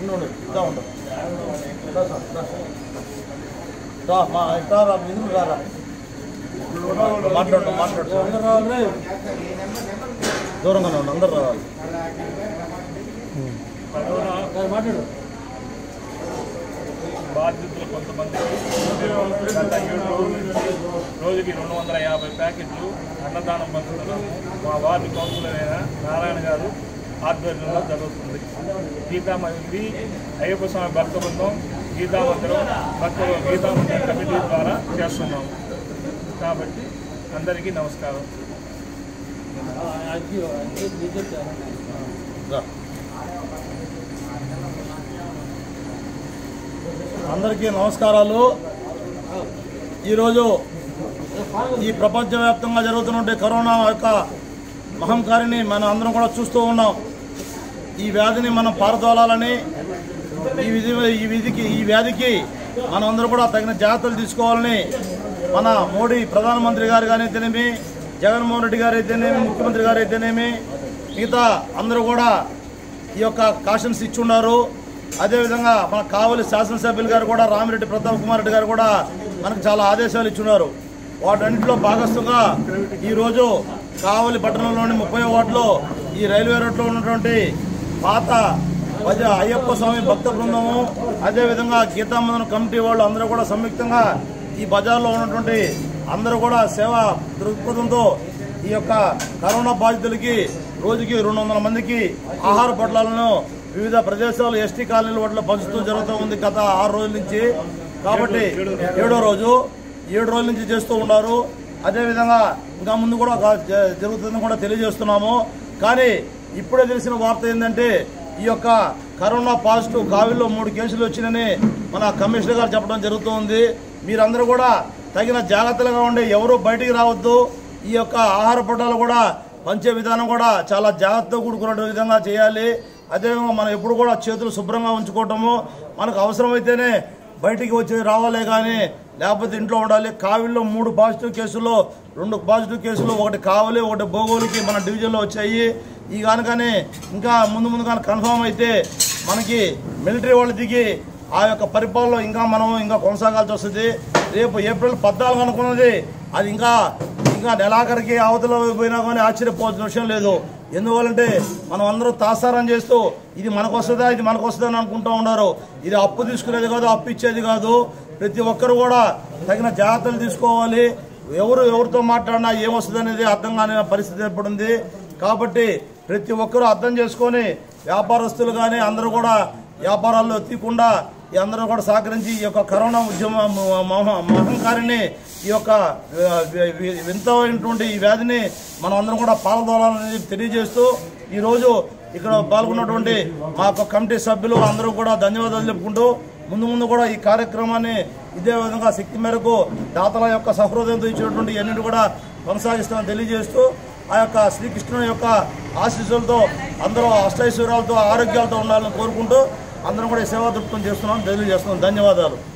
ఉండు ఇదా ఉండు రా సార్, రా. రా మా ఇట్లా రా ఎదురు రారా మాట్లాడు మాట్లాడు దూరంగానే ఉండు అందరు రావాలి బాధితులు కొంతమంది గత ఏడు రోజుల నుంచి రోజుకి రెండు వందల యాభై ప్యాకెట్లు అన్నదానం పంచడం మా వార్డు కౌన్సిలర్ అయిన నారాయణ గారు ఆధ్వర్యంలో జరుగుతుంది గీతామంది అయ్యప్ప స్వామి భక్త బృందం గీతామందిరం భక్త గీతామందిరం కమిటీ ద్వారా చేస్తున్నాం కాబట్టి అందరికీ నమస్కారం రా. అందరికీ నమస్కారాలు ఈరోజు ఈ ప్రపంచవ్యాప్తంగా జరుగుతున్న కరోనా యొక్క మహంకారిని మనం అందరం కూడా చూస్తూ ఉన్నాం ఈ వ్యాధిని మనం పారదోలాలని ఈ విధి ఈ విధికి ఈ వ్యాధికి మనం అందరూ కూడా తగిన జాగ్రత్తలు తీసుకోవాలని మన మోడీ ప్రధానమంత్రి గారు కానీ అయితేనేమి జగన్మోహన్ రెడ్డి గారు అయితేనేమి ముఖ్యమంత్రి గారు అయితేనేమి మిగతా అందరూ కూడా ఈ యొక్క కాషన్స్ ఇచ్చున్నారు అదేవిధంగా మన కావలి శాసనసభ్యులు గారు కూడా రామిరెడ్డి ప్రతాప్ కుమార్ రెడ్డి గారు కూడా మనకు చాలా ఆదేశాలు ఇచ్చున్నారు వాటన్నింటిలో భాగస్థంగా ఈరోజు కావలి పట్టణంలోని ముప్పై వార్డులో ఈ రైల్వే రోడ్లో ఉన్నటువంటి పాత భజ అయ్యప్ప స్వామి భక్త బృందము అదేవిధంగా గీతామందన కమిటీ వాళ్ళు అందరూ కూడా సంయుక్తంగా ఈ బజార్లో ఉన్నటువంటి అందరూ కూడా సేవా దృక్పథంతో ఈ యొక్క కరోనా బాధితులకి రోజుకి రెండు వందల మందికి ఆహార పొట్లాలను వివిధ ప్రదేశాలు ఎస్టీ కాలనీల వాటిలో పంచుతూ జరుగుతూ ఉంది గత ఆరు రోజుల నుంచి కాబట్టి ఏడో రోజు ఏడు రోజుల నుంచి చేస్తూ ఉన్నారు అదేవిధంగా ఇంకా ముందు కూడా గా- జ- జరుగుతుందని కూడా తెలియజేస్తున్నాము కానీ ఇప్పుడే తెలిసిన వార్త ఏంటంటే ఈ యొక్క కరోనా పాజిటివ్ కావిల్లో మూడు కేసులు వచ్చినని మన కమిషనర్ గారు చెప్పడం జరుగుతుంది మీరందరూ కూడా తగిన జాగ్రత్తలుగా ఉండి ఎవరు బయటికి రావద్దు ఈ యొక్క ఆహార పట్టాలు కూడా పంచే విధానం కూడా చాలా జాగ్రత్తగా కూడుకున్న విధంగా చేయాలి అదేవిధంగా మనం ఎప్పుడు కూడా చేతులు శుభ్రంగా ఉంచుకోవటము మనకు అవసరమైతేనే బయటికి వచ్చి రావాలే కానీ లేకపోతే ఇంట్లో ఉండాలి కావిల్లో మూడు పాజిటివ్ కేసుల్లో రెండు పాజిటివ్ కేసులు ఒకటి కావలి ఒకటి భోగోలికి మన డివిజన్లో వచ్చాయి ఈ కనుకనే ఇంకా ముందు ముందు కానీ కన్ఫామ్ అయితే మనకి మిలిటరీ వాళ్ళు దిగి ఆ యొక్క పరిపాలన ఇంకా మనం ఇంకా కొనసాగాల్సి వస్తుంది రేపు ఏప్రిల్ పద్నాలుగు అనుకున్నది అది ఇంకా ఇంకా నెలాఖరికి అవతల పోయినా కానీ ఆశ్చర్యపోవాల్సిన విషయం లేదు ఎందువల్లంటే మనం అందరూ తాసారం చేస్తూ ఇది మనకు వస్తుందా ఇది మనకు వస్తుందా అని అనుకుంటూ ఉన్నారు ఇది అప్పు తీసుకునేది కాదు అప్పు ఇచ్చేది కాదు ప్రతి ఒక్కరు కూడా తగిన జాగ్రత్తలు తీసుకోవాలి ఎవరు ఎవరితో మాట్లాడినా ఏమొస్తుంది అనేది అర్థం కాని పరిస్థితి ఏర్పడింది కాబట్టి ప్రతి ఒక్కరూ అర్థం చేసుకొని వ్యాపారస్తులు కానీ అందరూ కూడా వ్యాపారాల్లో తీయకుండా ఈ అందరూ కూడా సహకరించి ఈ యొక్క కరోనా ఉద్యమ మ- మహ- మహంకారిని ఈ యొక్క ఆ, వి- వి- వింతమైనటువంటి ఈ వ్యాధిని మనం అందరం కూడా పాల్గొనాలని తెలియజేస్తూ ఈరోజు ఇక్కడ పాల్గొన్నటువంటి మా యొక్క కమిటీ సభ్యులు అందరూ కూడా ధన్యవాదాలు చెప్పుకుంటూ ముందు ముందు కూడా ఈ కార్యక్రమాన్ని ఇదే విధంగా శక్తి మేరకు దాతల యొక్క సహృదయంతో ఇచ్చినటువంటి అన్నింటి కూడా కొనసాగిస్తామని తెలియజేస్తూ ఆ యొక్క శ్రీకృష్ణుని యొక్క ఆశీస్సులతో అందరూ అష్టైశ్వర్యాలతో ఆరోగ్యాలతో ఉండాలని కోరుకుంటూ అందరం కూడా ఈ సేవా దృక్పథం చేస్తున్నాం తెలియజేస్తున్నాం ధన్యవాదాలు